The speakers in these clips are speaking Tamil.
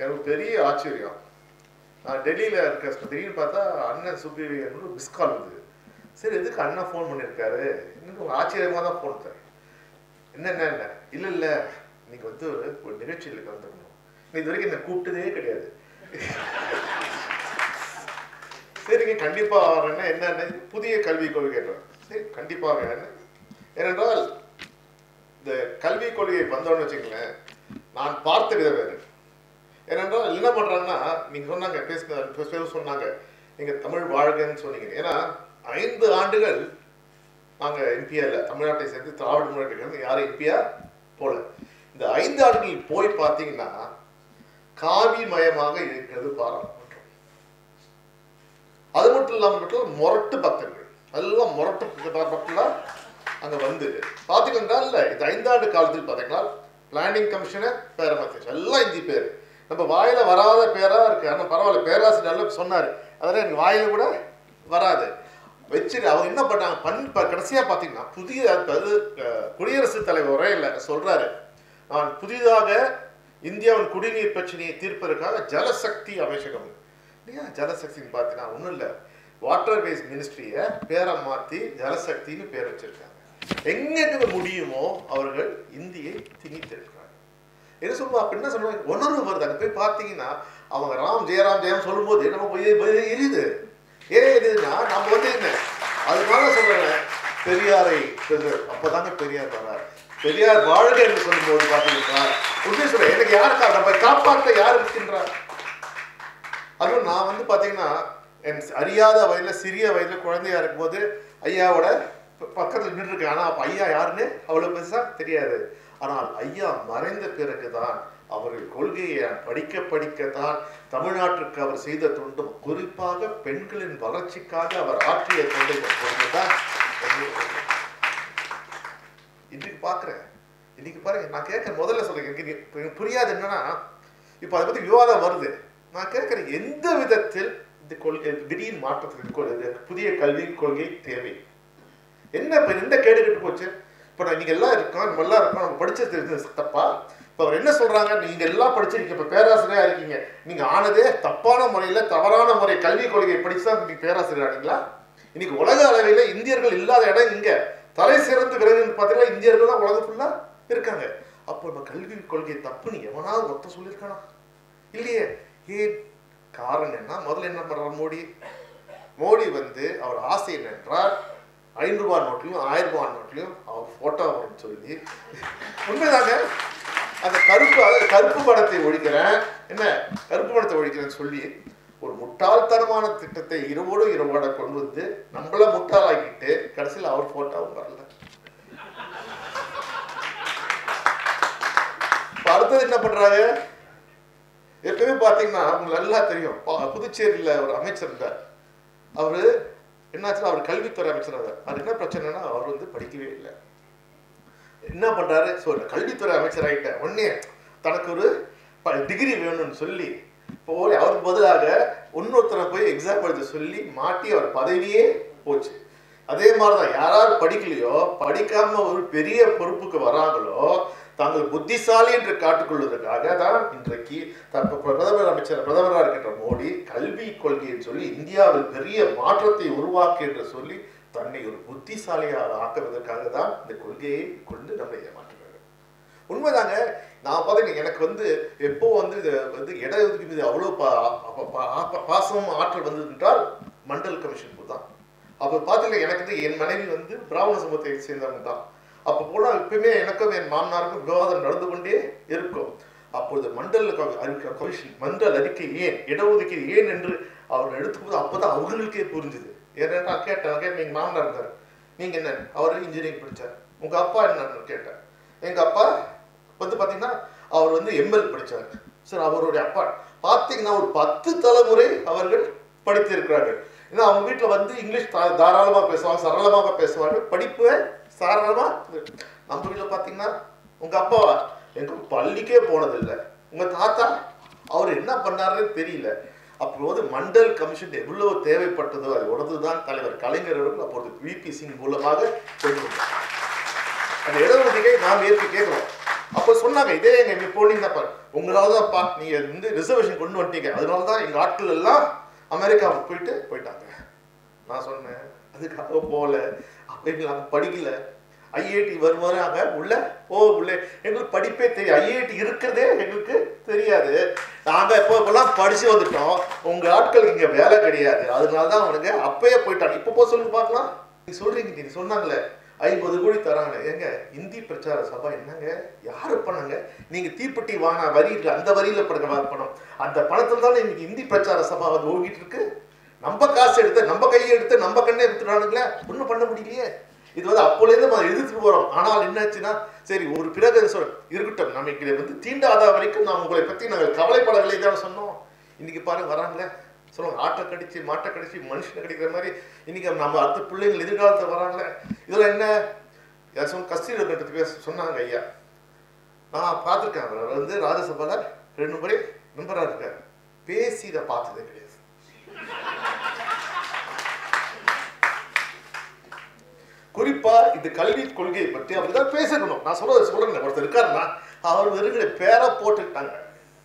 எனக்கு பெரிய ஆச்சரியம் நான் டெல்லியில் இருக்க திடீர்னு பார்த்தா அண்ணன் சுப்பீரியர் மிஸ் கால் வந்தது சரி எதுக்கு அண்ணன் ஃபோன் பண்ணியிருக்காரு இன்னும் ஒரு ஆச்சரியமாக தான் ஃபோன் தரேன் என்ன என்ன என்ன இல்லை இல்லை நீங்கள் வந்து ஒரு ஒரு நிகழ்ச்சியில் கலந்துக்கணும் நீ இது வரைக்கும் என்னை கூப்பிட்டதே கிடையாது சரிங்க கண்டிப்பாக வரேன்னா என்னென்ன புதிய கல்விக் கொள்கை என்றார். சரி கண்டிப்பாக வேணும் ஏனென்றால் இந்த கல்விக் கொள்கையை வந்தோன்னு வச்சுங்களேன் நான் பார்த்த விதம் வேறு ஏனென்றால் என்ன பண்றாங்கன்னா நீங்க சொன்னாங்க பேசுன பேர் சொன்னாங்க நீங்க தமிழ் வாழ்கன்னு சொன்னீங்க ஏன்னா ஐந்து ஆண்டுகள் நாங்க எம்பியா இல்லை தமிழ்நாட்டை சேர்த்து திராவிட முன்னேற்ற கழகம் யாரும் எம்பியா போல இந்த ஐந்து ஆண்டுகளில் போய் பார்த்தீங்கன்னா காவி மயமாக இருக்கிறது பாராளுமன்றம் அது மட்டும் இல்லாம மட்டும் முரட்டு பக்தர்கள் எல்லாம் முரட்டு பக்தர்களா அங்க வந்து பாத்தீங்கன்னா இல்ல இந்த ஐந்தாண்டு காலத்தில் பாத்தீங்கன்னா பிளானிங் கமிஷனர் பேரமாத்தியம் எல்லாம் இந்தி பேர் நம்ம வாயில வராத பேரா இருக்கு ஆனா பரவாயில்ல பேராசிரியர் நல்லா சொன்னாரு அதெல்லாம் எனக்கு வாயில கூட வராது வச்சுட்டு அவங்க என்ன பண்ணாங்க பண் ப- கடைசியா பாத்தீங்கன்னா புதிய அதாவது அஹ், குடியரசுத் தலைவர் உரையில சொல்றாரு நான் புதிதாக இந்தியாவின் குடிநீர் பிரச்சனையை தீர்ப்பதற்காக ஜலசக்தி அமைச்சகம் இல்லையா ஜலசக்தின்னு பார்த்தீங்கன்னா ஒன்றும் இல்லை வாட்டர் வேஸ் மினிஸ்ட்ரியை பேரை மாற்றி ஜலசக்தின்னு பேர் வச்சிருக்காங்க எங்கெங்க முடியுமோ அவர்கள் இந்தியை திணித்திருக்கிறாங்க என்ன சொல்லுவா அப்ப என்ன சொல்லுவாங்க உணர்வு வருது அங்க போய் பார்த்தீங்கன்னா அவங்க ராம் ஜெயராம் ஜெயம் சொல்லும்போது நம்ம போய் போய் எரியுது ஏன் எரியுதுன்னா நம்ம வந்து என்ன அதனால சொல்றேன் பெரியாரை பெரு- அப்பதாங்க பெரியார் வரார் பெரியார் வாழ்க என்று சொல்லும்போது பார்த்தீங்கன்னா உண்மை சொல்றேன் எனக்கு யார் கா- நம்ம காப்பாற்ற யார் இருக்கின்றார் அதுவும் நான் வந்து பாத்தீங்கன்னா என் அறியாத வயதுல சிறிய வயதுல குழந்தையா இருக்கும்போது ஐயாவோட ப- பக்கத்துல நின்றுருக்கேன் ஆனா அப்ப ஐயா யாருன்னு அவ்வளவு பெருசா தெரியாது ஆனால் ஐயா மறைந்த பிறகுதான் அவர்கள் கொள்கையை நான் படிக்க படிக்கத்தான் தமிழ்நாட்டிற்கு அவர் செய்த தொண்டும் குறிப்பாக பெண்களின் வளர்ச்சிக்காக அவர் ஆற்றிய தொண்டை தான் இன்னைக்கு பார்க்குறேன் இன்னைக்கு பாருங்க நான் கேட்க முதல்ல சொல்றேன் எனக்கு இது- எனக்கு புரியாது என்னன்னா இப்போ அதை பத்தி விவாதம் வருது நான் கேட்கிறேன் எந்த விதத்தில் இந்த கொள்கை திடீர் மாற்றத்துக்கு கொள்- இது புதிய கல்வி கொள்கை தேவை என்ன இப்போ எந்த கேடு கெட்டு போச்சு இப்போ நான் நீங்க எல்லாம் இருக்கோம் நம்ம எல்லாம் இருக்கோம் நம்ம படிச்சது தெரிஞ்சது தப்பா இப்போ அவர் என்ன சொல்றாங்க நீங்க எல்லாம் படிச்சிருக்கீங்க இப்போ பேராசிரியரா இருக்கீங்க நீங்க ஆனதே தப்பான முறையில தவறான முறை கல்விக் கொள்கையை படிச்சு தான் நீங்க பேராசிரியர் ஆனீங்களா இன்னைக்கு உலக அளவில் இந்தியர்கள் இல்லாத இடம் இங்க தலை சிறந்து விலகுன்னு பார்த்தீங்கன்னா இந்தியர்கள் தான் உலகம் ஃபுல்லா இருக்காங்க அப்போ நம்ம கல்வி கொள்கை தப்புன்னு எவனாவது ஒருத்தர் சொல்லியிருக்கானா இல்லையே ஏன் காரணம் என்ன முதல்ல என்ன பண்றார் மோடி மோடி வந்து அவர் ஆசை என்னென்றால் ஐநூறு ரூபாய் நோட்லையும் ஆயிரம் ரூபாய் நோட்லையும் அவர் போட்டோ வரும்னு சொல்லி உண்மைதாங்க அந்த கருப்பு அதாவது கருப்பு படத்தை ஒழிக்கிறேன் என்ன கருப்பு படத்தை ஒழிக்கிறேன்னு சொல்லி ஒரு முட்டாள்தனமான திட்டத்தை இரவோடு இரவோட கொண்டு வந்து நம்மள முட்டாளாக்கிட்டு கடைசியில் அவர் போட்டோவும் வரல இப்ப அடுத்தது என்ன பண்றாங்க எப்பவுமே பாத்தீங்கன்னா உங்களுக்கு நல்லா தெரியும் பா- புதுச்சேரியில ஒரு அமைச்சர் இருந்தார் அவரு என்னாச்சுன்னா அவர் கல்வித்துறை அமைச்சர் இருந்தார் அது என்ன பிரச்சனைனா அவர் வந்து படிக்கவே இல்லை என்ன பண்றாரு ஸோ கல்வித்துறை அமைச்சர் ஆகிட்ட உடனே தனக்கு ஒரு டிகிரி வேணும்னு சொல்லி போய் அவருக்கு பதிலாக இன்னொருத்தரை போய் எக்ஸாம் எழுத சொல்லி மாட்டி அவர் பதவியே போச்சு அதே மாதிரிதான் யாராவது படிக்கலையோ படிக்காம ஒரு பெரிய பொறுப்புக்கு வராங்களோ தாங்கள் புத்திசாலி என்று காட்டிக்கொள்வதற்காக தான் இன்றைக்கு த- ப- பிரதமர் அமைச்சர் பிரதமராக இருக்கின்ற மோடி கல்வி கொள்கையை சொல்லி இந்தியாவில் பெரிய மாற்றத்தை உருவாக்கு என்று சொல்லி தன்னை ஒரு புத்திசாலியாக ஆக்குவதற்காக தான் இந்த கொள்கையை கொண்டு நம்மை ஏமாற்றுகிறார்கள் உண்மைதாங்க நான் பார்த்தீங்க எனக்கு வந்து எப்போ வந்து இது வந்து இட ஒதுக்கீடு மீது அவ்வளோ பா- பா- பா- பா- பாசம் ஆற்றல் வந்தது என்றால் மண்டல் கமிஷன் தான் அப்போ பார்த்தீங்கன்னா எனக்கு வந்து என் மனைவி வந்து பிராமண சமூகத்தை சேர்ந்தவங்க தான் அப்போ போனால் எப்பயுமே எனக்கும் என் மாமனாருக்கும் விவாதம் நடந்து கொண்டே இருக்கும் அப்பொழுது மண்டல் க- அறிக்கை கமிஷன் மண்டல் அறிக்கை ஏன் இடஒதுக்கீடு ஏன் என்று அவர் எடுத்துக்கும்போது அப்பதான் அவங்களுக்கே புரிஞ்சுது ஏன்னா நான் கேட்டேன் நான் கேட்டேன் எங்க மாமனார் இருந்தார் நீங்க என்ன அவர் இன்ஜினியரிங் படிச்சார் உங்க அப்பா என்னன்னு கேட்டேன் எங்க அப்பா வந்து பாத்தீங்கன்னா அவர் வந்து எம்எல் படிச்சார் சார் அவருடைய அப்பா பாத்தீங்கன்னா ஒரு பத்து தலைமுறை அவர்கள் படித்திருக்கிறார்கள் ஏன்னா அவங்க வீட்டுல வந்து இங்கிலீஷ் தா- தாராளமா பேசுவாங்க சரளமாக பேசுவாங்க படிப்பு சாதாரணமா நம்ம வீட்டுல பாத்தீங்கன்னா உங்க அப்பா எங்க பள்ளிக்கே போனதில்லை உங்க தாத்தா அவர் என்ன பண்ணாருன்னு தெரியல அப்போது மண்டல் கமிஷன் எவ்வளவு தேவைப்பட்டதோ அது உணர்ந்துதான் தலைவர் கலைஞர் அவர்கள் அப்போது விபி சிங் மூலமாக கொண்டு வந்தார் அந்த இடஒதுக்கீடை நாம் ஏற்று கேட்கிறோம் அப்போ சொன்ன சொன்னாங்க இதே எங்க நீ போனீங்கன்னா பாரு உங்களால தான்ப்பா நீங்க வந்து ரிசர்வேஷன் கொண்டு வந்துட்டீங்க அதனால தான் எங்க ஆட்கள் எல்லாம் அமெரிக்காவுக்கு போயிட்டு போயிட்டாங்க நான் சொன்னேன் அதுக்காக போகல அப்படி நாங்கள் படிக்கல ஐஐடி வருவாங்க உள்ள போக உள்ள எங்களுக்கு படிப்பே தெரியும் ஐஐடி இருக்கிறதே எங்களுக்கு தெரியாது நாங்க இப்போ இப்பெல்லாம் படிச்சு வந்துட்டோம் உங்க ஆட்கள் இங்க வேலை கிடையாது அதனால தான் அவனுங்க அப்பயே போயிட்டாங்க இப்போ போக சொல்லுங்க பார்க்கலாம் நீங்க சொல்றீங்க நீங்க சொன்னாங்களே ஐம்பது கோடி தராங்க ஏங்க இந்தி பிரச்சார சபா என்னங்க யாரு பண்ணாங்க நீங்க தீப்பெட்டி வாங்கின வரியில அந்த வரியில படுற பணம் அந்த பணத்துல தானே இன்னைக்கு இந்தி பிரச்சார சபா வந்து ஓடிட்டு இருக்கு நம்ம காசு எடுத்து நம்ம கையை எடுத்து நம்ம கண்ணே எடுத்துட்டானுங்களே ஒன்றும் பண்ண முடியலையே இது வந்து அப்போலேருந்து நம்ம எதிர்த்து போறோம் ஆனால் என்னாச்சுன்னா சரி ஒரு பிறகு சொல் இருக்கட்டும் நம்ம இங்கே வந்து தீண்டாத வரைக்கும் நான் உங்களை பத்தி நாங்கள் கவலைப்படவில்லை தான் சொன்னோம் இன்னைக்கு பாருங்க வராங்களே சொல்லுவாங்க ஆட்டை கடிச்சு மாட்டை கடிச்சு மனுஷனை கடிக்கிற மாதிரி இன்னைக்கு நம்ம அடுத்த பிள்ளைங்கள் எதிர்காலத்தில் வராங்களே இதெல்லாம் என்ன யார் சொன்ன கஸ்தூரி பேச சொன்னாங்க ஐயா நான் பார்த்துருக்கேன் அவர் வந்து ராஜசபால ரெண்டு முறை மெம்பராக இருக்கார் பேசி இதை பார்த்ததே கிடையாது குறிப்பா இந்த கல்வி கொள்கையை பற்றி அவர் தான் பேசணும் நான் சொல்றது சொல்றேன் ஒருத்தர் இருக்காருன்னா அவர் வெறுங்கிற பேரை போட்டுக்கிட்டாங்க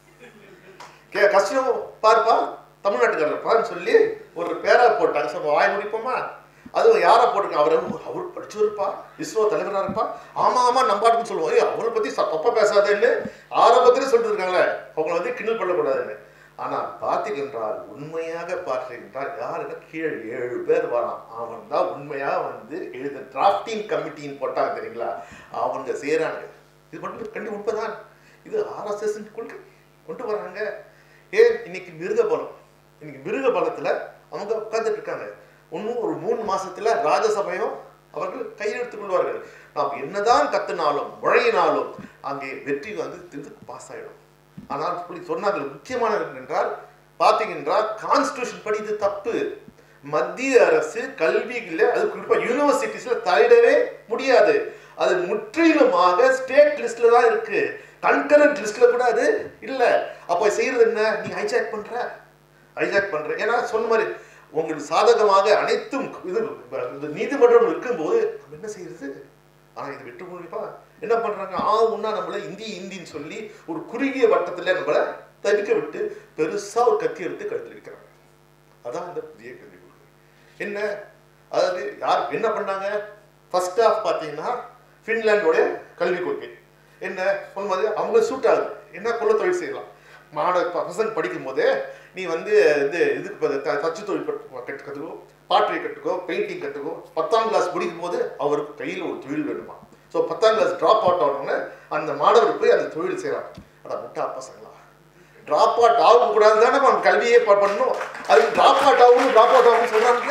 கே கஷ்டம் பார்ப்பா தமிழ்நாட்டுக்காரர் பான்னு சொல்லி ஒரு பேரா போட்டாங்க சரி வாய் முடிப்போமா அதுவும் யாரை போட்டிருக்காங்க அவர் அவர் படிச்சவருப்பா இஸ்ரோ தலைவராக இருப்பா ஆமா ஆமா நம்பாட்டுன்னு சொல்லுவோம் ஏய் அவரை பத்தி ச- தப்பா பேசாதேன்னு ஆரம்பத்திலே சொல்லிட்டு இருக்காங்களே அவங்கள வந்து கிண்டல் பண்ணக்கூடாதுன்னு ஆனா பார்த்தீங்கன்றால் உண்மையாக பார்த்தீங்கன்றால் யாருன்னா கீழே ஏழு பேர் வரான் அவன் தான் உண்மையா வந்து எழுத டிராஃப்டிங் கமிட்டின்னு போட்டாங்க தெரியுங்களா அவங்க செய்யறாங்க இது மட்டும் கண்டி உண்மைதான் இது ஆர்எஸ்எஸ் கொள்கை கொண்டு வராங்க ஏன் இன்னைக்கு மிருக பலம் இன்னைக்கு மிருக பலத்துல அவங்க உட்கார்ந்துட்டு இருக்காங்க இன்னும் ஒரு மூணு மாசத்துல ராஜசபையும் அவர்கள் கையெழுத்துக் கொள்வார்கள் நாம் என்னதான் கத்துனாலும் முழையினாலும் அங்கே வெற்றி வந்து திருத்து பாஸ் ஆயிடும் ஆனால் இப்படி சொன்னார்கள் முக்கியமானது என்னென்றால் பார்த்தீங்கன்னா கான்ஸ்டியூஷன் படி இது தப்பு மத்திய அரசு கல்வியில அது குறிப்பா யூனிவர்சிட்டிஸ்ல தலையிடவே முடியாது அது முற்றிலுமாக ஸ்டேட் லிஸ்ட்ல தான் இருக்கு கன்கரண்ட் லிஸ்ட்ல கூட அது இல்ல அப்ப செய்யறது என்ன நீ ஹைஜாக் பண்ற ஹைஜாக் பண்ற ஏன்னா சொன்ன மாதிரி உங்களுக்கு சாதகமாக அனைத்தும் இது இந்த நீதிமன்றம் இருக்கும்போது நம்ம என்ன செய்யறது ஆனா இது விட்டு முடிப்பா என்ன பண்றாங்க ஆ உன்னா நம்மள இந்தி இந்தின்னு சொல்லி ஒரு குறுகிய வட்டத்துல நம்மள தவிக்க விட்டு பெருசா ஒரு கத்தி எடுத்து கழுத்து வைக்கிறாங்க அதான் இந்த புதிய கல்வி கொள்கை என்ன அதாவது யார் என்ன பண்ணாங்க ஃபர்ஸ்ட் ஆஃப் பார்த்தீங்கன்னா ஃபின்லாண்டோட கல்வி கொள்கை என்ன சொன்ன மாதிரி அவங்க சூட் ஆகுது என்ன குல தொழில் செய்யலாம் மாணவ ப- பசங்க படிக்கும் போதே நீ வந்து இது இதுக்கு ப- த- தச்சு தொழில் கற்று- கற்று- கற்றுக்கோ பாட்ரி கற்றுக்கோ பெயிண்டிங் கற்றுக்கோ பத்தாம் கிளாஸ் முடிக்கும் போது அவருக்கு கையில் ஒரு தொழில் வேணுமா ஸோ பத்தாம் கிளாஸ் ட்ராப் அவுட் ஆனோடனே அந்த மாணவர் போய் அந்த தொழில் செய்கிறாங்க அதான் முட்டா பசங்களா ட்ராப் அவுட் ஆகக்கூடாது தானே நம்ம கல்வியே ப- பண்ணணும் அதுக்கு ட்ராப் அவுட் ஆகணும் ட்ராப் அவுட் ஆகணும்னு சொல்கிறாங்க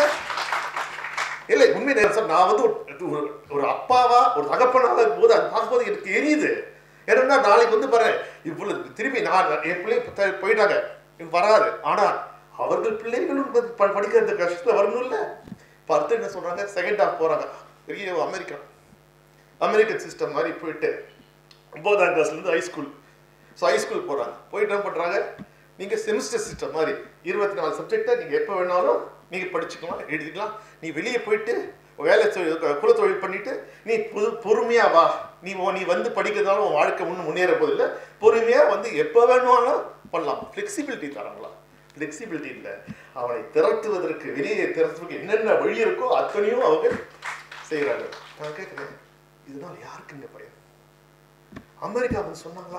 இல்லை உண்மை நேரம் சார் நான் வந்து ஒரு- ஒரு ஒரு அப்பாவா ஒரு தகப்பனாக இருக்கும்போது அது பார்க்கும்போது எனக்கு எரியுது ஏன்னா நாளைக்கு வந்து பாரு இவ்வளவு திரும்பி நான் என் பிள்ளை பத்த- போயிட்டாங்க இது வராது ஆனா அவர்கள் பிள்ளைகளும் வந்து ப- படிக்கிறது கஷ்டத்துல வரணும்ல பார்த்து என்ன சொல்றாங்க செகண்ட் ஹாஃப் போறாங்க பெரிய அமெரிக்கா அமெரிக்கன் சிஸ்டம் மாதிரி போயிட்டு ஒன்பதாம் கிளாஸ்லேருந்து high school so high school போகிறாங்க போயிட்டு என்ன பண்ணுறாங்க நீங்கள் செமிஸ்டர் சிஸ்டம் மாதிரி இருபத்தி நாலு சப்ஜெக்டை நீங்கள் எப்போ வேணாலும் நீங்கள் படிச்சுக்கலாம் எழுதிக்கலாம் நீ வெளியே போயிட்டு வேலை தொழில் குலத்தொழில் பண்ணிட்டு நீ புது பொறுமையாக வா நீ உன் நீ வந்து படிக்கிறதால உன் வாழ்க்கை ஒன்றும் முன்னேற போதில்லை பொறுமையாக வந்து எப்போ வேணுமாலும் பண்ணலாம் ஃப்ளெக்சிபிலிட்டி தராங்களா ஃப்ளெக்சிபிலிட்டி இல்லை அவனை திரட்டுவதற்கு வெளியே திரட்டுவதற்கு என்னென்ன வழி இருக்கோ அத்தனையும் அவங்க செய்கிறாங்க நான் கேட்குறேன் இதனால் யாருக்குங்க பயன் அமெரிக்கா வந்து சொன்னாங்களா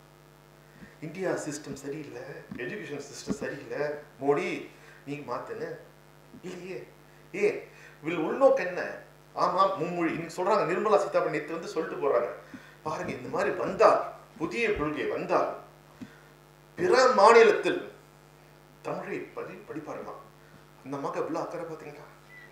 இந்தியா சிஸ்டம் சரியில்லை எஜுகேஷன் சிஸ்டம் சரியில்லை மோடி நீங்க மாத்துன்னு இல்லையே ஏ வில் உள்நோக்கு என்ன ஆமா மும்மொழி இன்னைக்கு சொல்றாங்க நிர்மலா சீதாராமன் நேற்று வந்து சொல்லிட்டு போறாங்க பாருங்க இந்த மாதிரி வந்தால் புதிய கொள்கை வந்தால் பிற மாநிலத்தில் தமிழை படி படிப்பாருலாம் அந்த மக இவ்வளவு அக்கறை பார்த்தீங்களா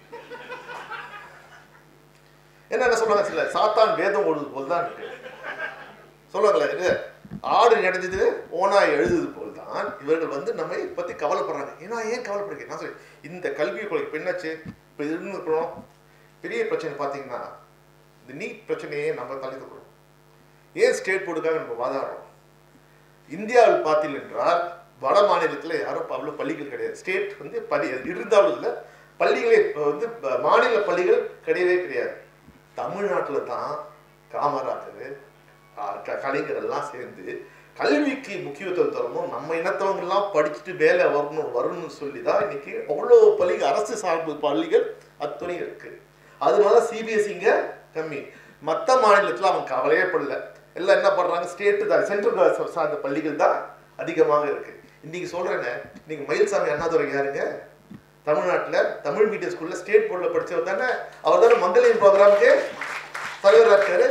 என்ன என்ன சொல்றாங்க சில சாத்தான் வேதம் ஓடுது போல் தான் இருக்கு சொல்லுவாங்களே இது ஆடு நடந்தது ஓனாய் எழுதுது போல் தான் இவர்கள் வந்து நம்மை பத்தி கவலைப்படுறாங்க ஏன்னா ஏன் கவலைப்படுறீங்க நான் சொல்லி இந்த கல்வி கொள்கை இப்ப என்னாச்சு இப்போ இன்னும் இருக்கிறோம் பெரிய பிரச்சனை பார்த்தீங்கன்னா இந்த நீட் பிரச்சனையே நம்ம தலைத்துக்கிறோம் ஏன் ஸ்டேட் போர்டுக்காக நம்ம வாதாடுறோம் இந்தியாவில் பார்த்தீர்கள் என்றால் வட மாநிலத்தில் யாரும் அவ்வளோ பள்ளிகள் கிடையாது ஸ்டேட் வந்து பள்ளி இருந்தாலும் இல்லை பள்ளிகளே இப்ப வந்து ப- மாநில பள்ளிகள் கிடையவே கிடையாது தமிழ்நாட்டில் தான் காமராஜர் ஆஹ் க- கலைஞர் எல்லாம் சேர்ந்து கல்விக்கு முக்கியத்துவம் தரணும் நம்ம இனத்தவங்க எல்லாம் படிச்சுட்டு வேலை வரணும் வரணும்னு சொல்லி தான் இன்னைக்கு அவ்வளோ பள்ளி அரசு சார்பு பள்ளிகள் அத்துணை இருக்கு அதனால சிபிஎஸ்சிங்க கம்மி மற்ற மாநிலத்தில் அவங்க கவலையே படல எல்லாம் என்ன பண்றாங்க ஸ்டேட்டு தான் சென்ட்ரல் சார்ந்த பள்ளிகள் தான் அதிகமாக இருக்கு இன்னைக்கு சொல்றேங்க இன்னைக்கு மயில்சாமி அண்ணாதுரை யாருங்க தமிழ்நாட்டுல தமிழ் மீடியம் ஸ்கூல்ல ஸ்டேட் போர்ட்ல படிச்சவர் தானே அவர் தானே மங்கலியம் ப்ரோக்ராமுக்கு தலைவராக இருக்காரு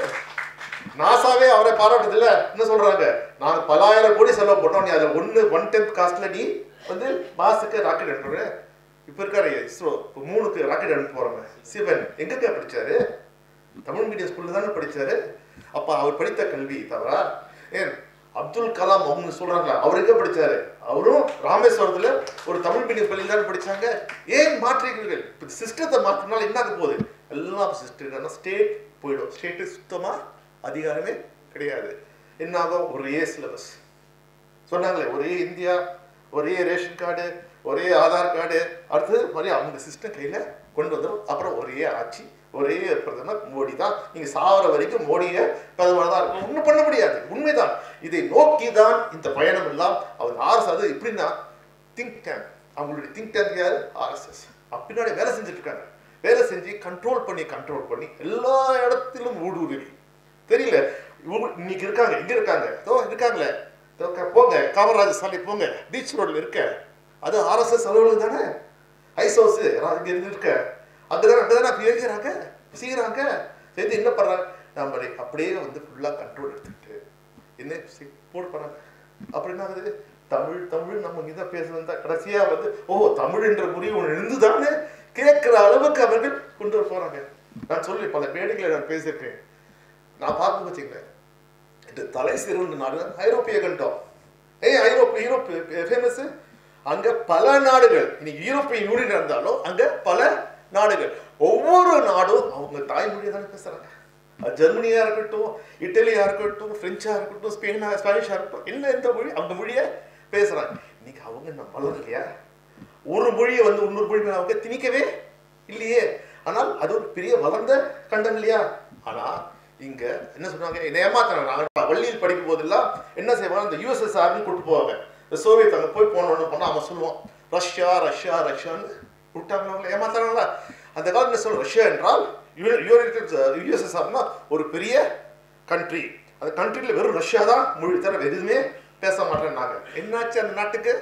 நாசாவே அவரை பாராட்டுது இல்ல என்ன சொல்றாங்க நாங்க பலாயிரம் கோடி செலவு பண்ணோம் நீ அதுல ஒன்னு ஒன் டென்த் காஸ்ட்ல நீ வந்து மாசுக்கு ராக்கெட் அனுப்புற இப்ப இருக்காரு இஸ்ரோ இப்போ மூணுக்கு ராக்கெட் அனுப்ப போறாங்க சிவன் எங்கங்க படிச்சாரு தமிழ் மீடியம் ஸ்கூல்ல தானே படிச்சாரு அப்ப அவர் படித்த கல்வி தவறா ஏன் அப்துல் கலாம் அவங்க சொல்றாங்க அவர் எங்க படிச்சாரு அவரும் ராமேஸ்வரத்துல ஒரு தமிழ் மீடியம் பள்ளியில் தானே படிச்சாங்க ஏன் மாற்றீர்கள் இப்போ சிஸ்டத்தை மாற்றினால என்ன ஆக போகுது எல்லாம் சிஸ்டம் ஸ்டேட் போயிடும் ஸ்டேட்டு சுத்தமா அதிகாரமே கிடையாது என்ன ஆகும் ஒரே சிலபஸ் சொன்னாங்களே ஒரே இந்தியா ஒரே ரேஷன் கார்டு ஒரே ஆதார் கார்டு அடுத்தது மாதிரி அவங்க சிஸ்டம் கையில கொண்டு வந்துடும் அப்புறம் ஒரே ஆட்சி ஒரே பிரதமர் மோடி தான் நீங்க சாவர வரைக்கும் மோடிய பிரதமர் தான் இருக்கும் ஒன்றும் பண்ண முடியாது உண்மைதான் இதை நோக்கி தான் இந்த பயணம் எல்லாம் அவர் ஆர்எஸ் அது எப்படின்னா திங்க் டேங்க் அவங்களுடைய திங்க் டேங்க் யார் ஆர்எஸ்எஸ் பின்னாடி வேலை செஞ்சுட்டு இருக்காங்க வேலை செஞ்சு கண்ட்ரோல் பண்ணி கண்ட்ரோல் பண்ணி எல்லா இடத்திலும் ஊடுருவி தெரியல இவங்க இன்னைக்கு இருக்காங்க இங்க இருக்காங்க இதோ இருக்காங்களே இதோ க- போங்க காமராஜர் சாலை போங்க பீச் ரோட்ல இருக்க அது ஆர்எஸ்எஸ் அலுவலகம் தானே ஐஸ் ஹவுஸ் இங்க இருந்து இருக்க அங்கதானே அங்கதானே இயக்கிறாங்க செய்யறாங்க சேர்ந்து என்ன பண்றாங்க நம்மளை அப்படியே வந்து ஃபுல்லா கண்ட்ரோல் எடுத்துக்கிட்டு என்ன சி- போட்டு போறாங்க அப்புறம் என்ன ஆகுது தமிழ் தமிழ் நம்ம இங்கே தான் பேசுறது கடைசியா வந்து ஓ தமிழ் என்ற முடிவு ஒன்று இருந்துதானே கேட்கிற அளவுக்கு அவர்கள் கொண்டு வர போறாங்க நான் சொல்லி பல மேடைகளை நான் பேசியிருக்கேன் நான் பார்க்க வச்சுக்கிறேன் இது தலை சிறந்த நாடு ஐரோப்பிய கண்டம் ஏய் ஐரோப்பிய யூரோப் ஃபேமஸ் அங்க பல நாடுகள் இன்னைக்கு யூரோப்பிய யூனியன் இருந்தாலும் அங்க பல நாடுகள் ஒவ்வொரு நாடும் அவங்க தாய்மொழியை தானே பேசுறாங்க அது ஜெர்மனியா இருக்கட்டும் இட்டலியா இருக்கட்டும் பிரெஞ்சா இருக்கட்டும் ஸ்பெயினா ஸ்பானிஷா இருக்கட்டும் இல்லை எந்த மொழி அவங்க மொழியை பேசுறாங்க இன்னைக்கு அவங்க நம்ம வளரலையா ஒரு மொழியை வந்து இன்னொரு மொழி மேல அவங்க திணிக்கவே இல்லையே ஆனால் அது ஒரு பெரிய வளர்ந்த கண்டம் இல்லையா ஆனா இங்க என்ன சொன்னாங்க என்ன ஏமாத்துறாங்க நாங்க பள்ளியில் படிக்கும் போதெல்லாம் என்ன செய்வாங்க இந்த யூஎஸ்எஸ்ஆர்னு கூட்டு போவாங்க இந்த சோவியத் அங்க போய் போனோன்னு பண்ணா அவன் சொல்லுவான் ரஷ்யா ரஷ்யா ரஷ்யான்னு விட்டாங்க அவங்கள ஏமாத்துறாங்களா அந்த காலத்துல என்ன சொல்ல ரஷ்யா என்றால் யுனைடெட் யூஎஸ்எஸ்ஆர்னா ஒரு பெரிய கண்ட்ரி அந்த கண்ட்ரியில் வெறும் ரஷ்யா தான் மொழி தவிர வேற எதுவுமே பேச மாட்டேன்னாங்க என்னாச்சு அந்த நாட்டுக்கு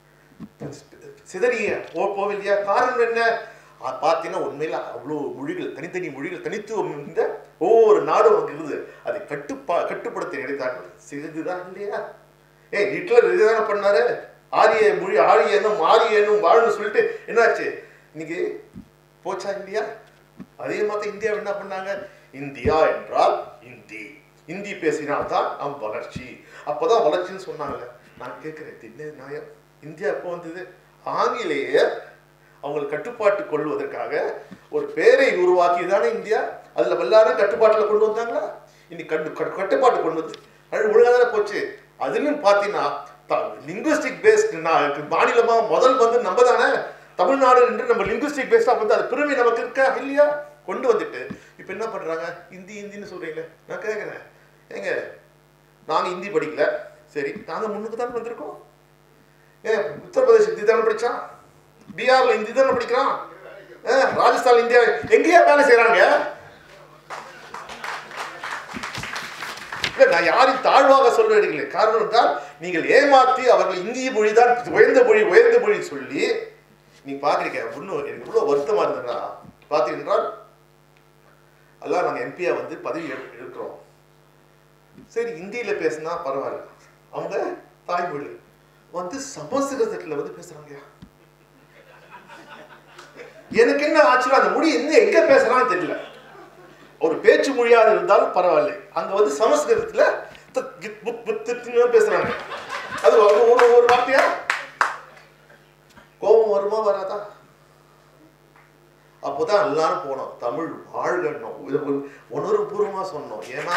சிதறிய போ போவில்லையா காரணம் என்ன அ- பார்த்தீங்கன்னா உண்மையில அவ்வளோ மொழிகள் தனித்தனி மொழிகள் தனித்துவம் இந்த ஒவ்வொரு நாடும் அங்கே இருக்குது அதை கட்டுப்பா கட்டுப்படுத்த நினைத்தார்கள் சிறிதுதான் இல்லையா ஏய் ஹிட்லர் இதுதானே பண்ணாரு ஆரிய மொழி ஆரியனும் ஆரியனும் வாழ்னு சொல்லிட்டு என்னாச்சு இன்னைக்கு போச்சா இல்லையா அதே மாதிரி இந்தியா என்ன பண்ணாங்க இந்தியா என்றால் இந்தி இந்தி பேசினால்தான் நம் வளர்ச்சி அப்பதான் வளர்ச்சின்னு சொன்னாங்க நான் கேட்கிறேன் இது என்ன நியாயம் இந்தியா எப்போ வந்தது ஆங்கிலேயர் அவங்களை கட்டுப்பாட்டு கொள்வதற்காக ஒரு பேரை உருவாக்கி தானே இந்தியா அதுல எல்லாரும் கட்டுப்பாட்டுல கொண்டு வந்தாங்களா இன்னைக்கு கட்டு கட்டு- கட்டுப்பாட்டு கொண்டு வந்து அது ஒழுங்கா தானே போச்சு அதுலயும் பார்த்தீங்கன்னா லிங்குஸ்டிக் பேஸ்ட் மாநிலமா முதல் வந்து நம்ம தானே தமிழ்நாடு என்று நம்ம லிங்குஸ்டிக் பேஸ்டா வந்து அது பெருமை நமக்கு இருக்கா இல்லையா கொண்டு வந்துட்டு இப்போ என்ன பண்றாங்க இந்தி இந்தின்னு சொல்றீங்களே நான் கேட்குறேன் ஏங்க நாங்க ஹிந்தி படிக்கல சரி நாங்க முன்னுக்கு தானே வந்திருக்கோம் ஏன் உத்தரப்பிரதேஷ் ஹிந்தி தானே படிச்சான் பீகார்ல ஹிந்தி தானே படிக்கிறான் ஆ, ராஜஸ்தான் இந்தியா எங்கேயா வேலை செய்றாங்க இல்ல நான் யாரையும் தாழ்வாக சொல்றீங்களே காரணம் என்றால் நீங்கள் ஏமாத்தி அவர்கள் இந்திய மொழி தான் உயர்ந்த மொழி உயர்ந்த மொழி சொல்லி நீங்க பாக்குறீங்க இன்னும் எனக்கு இவ்வளவு வருத்தமா இருந்ததுன்னா பார்த்தீங்கன்றால் எல்லாம் நாங்க எம்பியா வந்து பதவி எடு- எடுக்கிறோம் சரி இந்தியில பேசினா பரவாயில்ல அவங்க தாய்மொழி வந்து சமஸ்கிருதத்துல வந்து பேசுறாங்கயா எனக்கு என்ன ஆச்சுன்னா அந்த மொழி என்ன எங்க பேசுறான்னு தெரியல ஒரு பேச்சு மொழியாக இருந்தாலும் பரவாயில்லை அங்க வந்து சமஸ்கிருதத்துல த- கித் புத் புத் தித்துன்னு பேசுறாங்க அது ஒரு ஒரு ஒரு வார்த்தையா கோபம் வருமா வராதா அப்போதான் எல்லாரும் போனோம் தமிழ் வாழ்கணும் இது ஒரு உணர்வுபூர்வமா சொன்னோம் ஏன்னா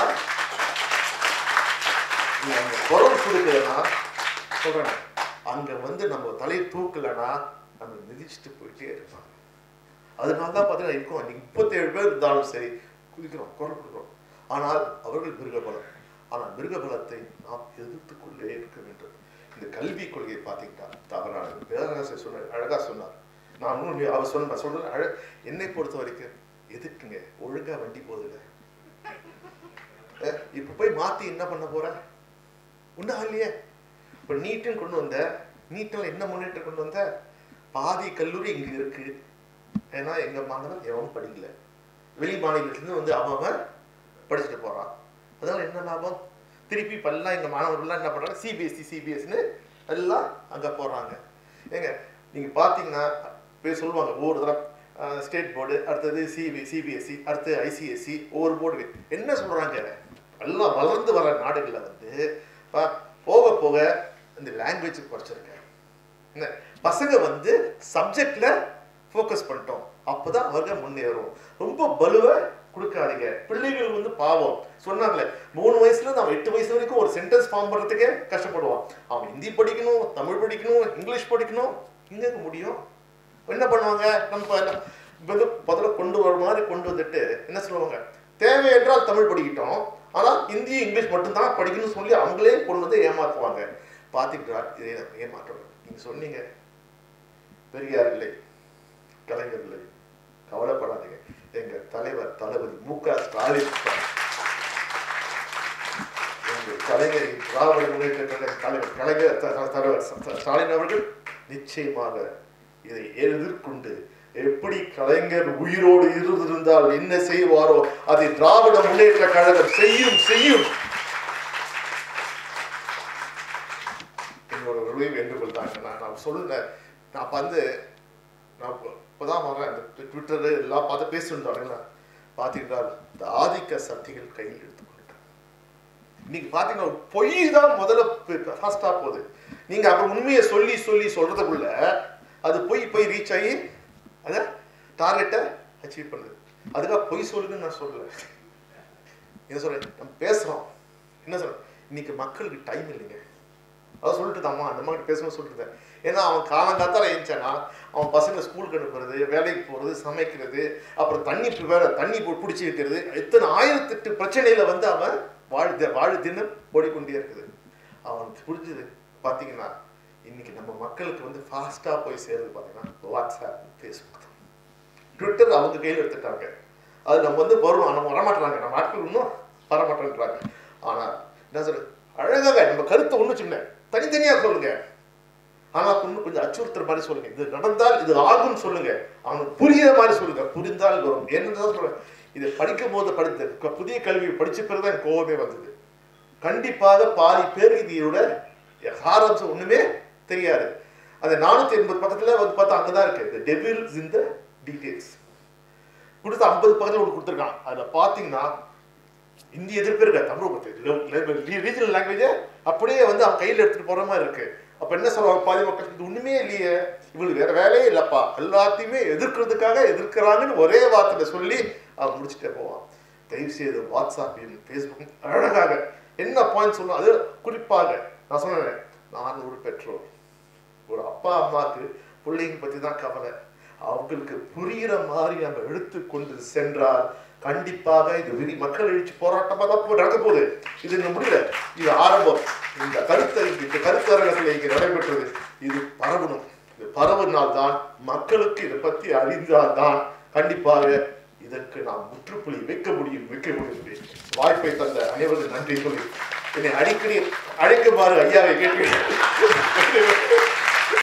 நீ அங்க குரல் கொடுக்கலன்னா சொல்றேன் அங்க வந்து நம்ம தலையை தூக்கலைன்னா நம்ம மிதிச்சுட்டு போயிட்டே இருப்பாங்க அதனால தான் பார்த்தீங்கன்னா இருக்கும் நீ முப்பத்தேழு பேர் இருந்தாலும் சரி குதிக்கிறோம் குரல் கொடுக்குறோம் ஆனால் அவர்கள் மிருக பலம் ஆனால் மிருகபலத்தை நாம் எதிர்த்து கொண்டே இருக்க வேண்டும் இந்த கல்வி கொள்கையை பார்த்தீங்கன்னா தவறானது பேரரசர் சொன்னார் அழகா சொன்னார் நான் இன்னும் அவர் சொன்ன நான் சொல்றேன் அழ என்னை பொறுத்த வரைக்கும் எதுக்குங்க ஒழுங்கா வண்டி போகுதுல்ல அஹ், இப்ப போய் மாத்தி என்ன பண்ண போற ஒன்றும் இல்லையே இப்போ நீட்டுன்னு கொண்டு வந்த நீட்டில் என்ன முன்னேற்றம் கொண்டு வந்த பாதி கல்லூரி இங்க இருக்கு ஏன்னா எங்க மாணவன் எவனும் படிக்கல வெளி மாநிலத்திலிருந்து வந்து அவன் அவன் படிச்சுட்டு போறான் அதனால என்ன லாபம் திருப்பி இப்பெல்லாம் எங்க மாணவர்கள்லாம் என்ன பண்றாங்க சிபிஎஸ்சி சிபிஎஸ்சின்னு எல்லாம் அங்க போறாங்க ஏங்க நீங்க பாத்தீங்கன்னா போய் சொல்லுவாங்க ஒவ்வொரு தடவை ஸ்டேட் போர்டு அடுத்தது சிபி சிபிஎஸ்சி அடுத்து ஐசிஎஸ்சி ஒவ்வொரு போர்டு என்ன சொல்றாங்க எல்லாம் வளர்ந்து வர நாடுகள்ல வந்து பா- போக போக இந்த லாங்குவேஜ் குறைச்சிருங்க என்ன பசங்க வந்து சப்ஜெக்ட்ல ஃபோக்கஸ் பண்ணிட்டோம் அப்பதான் அவங்க முன்னேறும் ரொம்ப பலுவை கொடுக்காதீங்க பிள்ளைகள் வந்து பாவம் சொன்னாங்களே மூணு வயசுல இருந்து அவன் எட்டு வயசு வரைக்கும் ஒரு சென்டென்ஸ் ஃபார்ம் பண்றதுக்கே கஷ்டப்படுவான் அவன் ஹிந்தி படிக்கணும் தமிழ் படிக்கணும் இங்கிலீஷ் படிக்கணும் எங்க முடியும் என்ன பண்ணுவாங்க நம்ம எல்லாம் வந்து முதல்ல கொண்டு வர மாதிரி கொண்டு வந்துட்டு என்ன சொல்லுவாங்க தேவை என்றால் தமிழ் படிக்கட்டும் ஆனா ஹிந்தி இங்கிலீஷ் மட்டும்தான் படிக்கணும்னு சொல்லி அவங்களே கொண்டு வந்து ஏமாத்துவாங்க பாத்தீங்களா இதே தான் ஏமாற்றம் நீங்க சொன்னீங்க பெரியார் இல்லை கலைஞர் இல்லை கவலைப்படாதீங்க எங்க தலைவர் தளபதி மு க ஸ்டாலின் இருக்கார். எங்கள் கலைஞர் திராவிட முன்னேற்ற கழக தலைவர் கலைஞர் த- த- தலைவர் ச- ச- ஸ்டாலின் அவர்கள் நிச்சயமாக இதை எதிர்கொண்டு எப்படி கலைஞர் உயிரோடு இருந்திருந்தால் என்ன செய்வாரோ அதை திராவிட முன்னேற்ற கழகம் செய்யும் செய்யும் என்னோட உதவி வேண்டுகோள் தாங்க நான் நான் சொல்லுறேன் நான் அப்ப வந்து நான் இப்போ இப்போதான் வரேன் இந்த ட்விட்டரு எல்லாம் பார்த்து பேசியிருந்தாங்க பார்த்தீங்கன்னா இந்த ஆதிக்க சக்திகள் கையில் எடுத்துக்கொண்டுட்டாங்க இன்னைக்கு பார்த்தீங்கன்னா ஒரு பொய் தான் முதல்ல ஃபாஸ்ட்டாக போகுது நீங்க அப்புறம் உண்மையை சொல்லி சொல்லி சொல்றதுக்குள்ள அது பொய் போய் ரீச் ஆகி அதை டார்கெட்டை அச்சீவ் பண்ணுது அதுக்காக பொய் சொல்லுங்கன்னு நான் சொல்லல என்ன சொல்றேன் நம்ம பேசுறோம் என்ன சொல்றேன் இன்னைக்கு மக்களுக்கு டைம் இல்லைங்க அதான் சொல்லிட்டு தாம்மா அந்த மாதிரி பேசணும்னு சொல்லிட்டு இருந்தேன். ஏன்னா அவன் காலங்காத்தால எழுந்தானா அவன் பசங்க ஸ்கூலுக்கு அனுப்புறது வேலைக்கு போறது சமைக்கிறது அப்புறம் தண்ணி வேற தண்ணி பு- பிடிச்சி வைக்கிறது இத்தனை ஆயிரத்தெட்டு பிரச்சனையில வந்து அவன் வாழ் வாழ் தினம் ஓடிக்கொண்டே இருக்குது அவனுக்கு புரிஞ்சது பார்த்தீங்கன்னா இன்னைக்கு நம்ம மக்களுக்கு வந்து ஃபாஸ்ட்டாக போய் சேருது பார்த்தீங்கன்னா வாட்ஸ்அப் ஃபேஸ்புக் தான் ட்விட்டர் அவங்க கையில் எடுத்துட்டாங்க அது நம்ம வந்து வரும் நம்ம வரமாட்டுறாங்க நம்ம ஆட்கள் இன்னும் வரமாட்டேன்றாங்க ஆனால் என்ன சொல்றது அழகாக நம்ம கருத்தை ஒன்று சின்ன தனித்தனியாக சொல்லுங்க ஆனால் இன்னும் கொஞ்சம் அச்சுறுத்துற மாதிரி சொல்லுங்க இது நடந்தால் இது ஆகும்னு சொல்லுங்க அவனுக்கு புரியுற மாதிரி சொல்லுங்க புரிந்தால் வரும் என்னதான் சொல்றேன் இதை படிக்கும் போது படித்த க- புதிய கல்வியை படிச்ச பிறகு தான் எனக்கு கோபமே வந்தது கண்டிப்பாக பாதி பேருக்கு இதோட சாராம்சம் ஒண்ணுமே தெரியாது அந்த நானூத்தி எண்பது பக்கத்துல வந்து பார்த்தா அங்கதான் இருக்கு the devil is in the details கொடுத்த ஐம்பது பக்கத்துல ஒன்று கொடுத்துருக்கான் அதுல பாத்தீங்கன்னா இந்தி எதிர்ப்பு இருக்க தமிழ் ரீஜனல் லாங்குவேஜ் அப்படியே வந்து அவன் கையில் எடுத்துட்டு போற மாதிரி இருக்கு அப்ப என்ன சொல்லுவாங்க பாதி மக்களுக்கு இது ஒண்ணுமே இல்லையே இவங்களுக்கு வேற வேலையே இல்லப்பா எல்லாத்தையுமே எதிர்க்கிறதுக்காக எதிர்க்கிறாங்கன்னு ஒரே வார்த்தையில சொல்லி அவன் முடிச்சுட்டே போவான் தயவு செய்து வாட்ஸ்அப்பையும் ஃபேஸ்புக்கும் அழகாக என்ன பாயிண்ட் சொல்லணும் அது குறிப்பாக நான் சொன்னேன் நான் ஒரு பெற்றோர் ஒரு அப்பா அம்மாக்கு பிள்ளைங்க பத்தி தான் கவலை அவங்களுக்கு புரிகிற மாதிரி நம்ம எடுத்து கொண்டு சென்றால் கண்டிப்பாக இது விரி மக்கள் எழுச்சி போராட்டமா தான் போ- நடக்க போகுது இது இன்னும் முடியல இது ஆரம்பம் இந்த கருத்தை இந்த கருத்தரங்கத்தில் இங்கே நடைபெற்றது இது பரவணும் இது பரவினால் தான் மக்களுக்கு இதை பத்தி அறிந்தால் தான் கண்டிப்பாக இதற்கு நாம் முற்றுப்புள்ளி வைக்க முடியும் வைக்க முடியும் என்று வாய்ப்பை தந்த அனைவரும் நன்றி சொல்லி என்னை அடிக்கடி அழைக்குமாறு ஐயாவை கேட்கிறேன்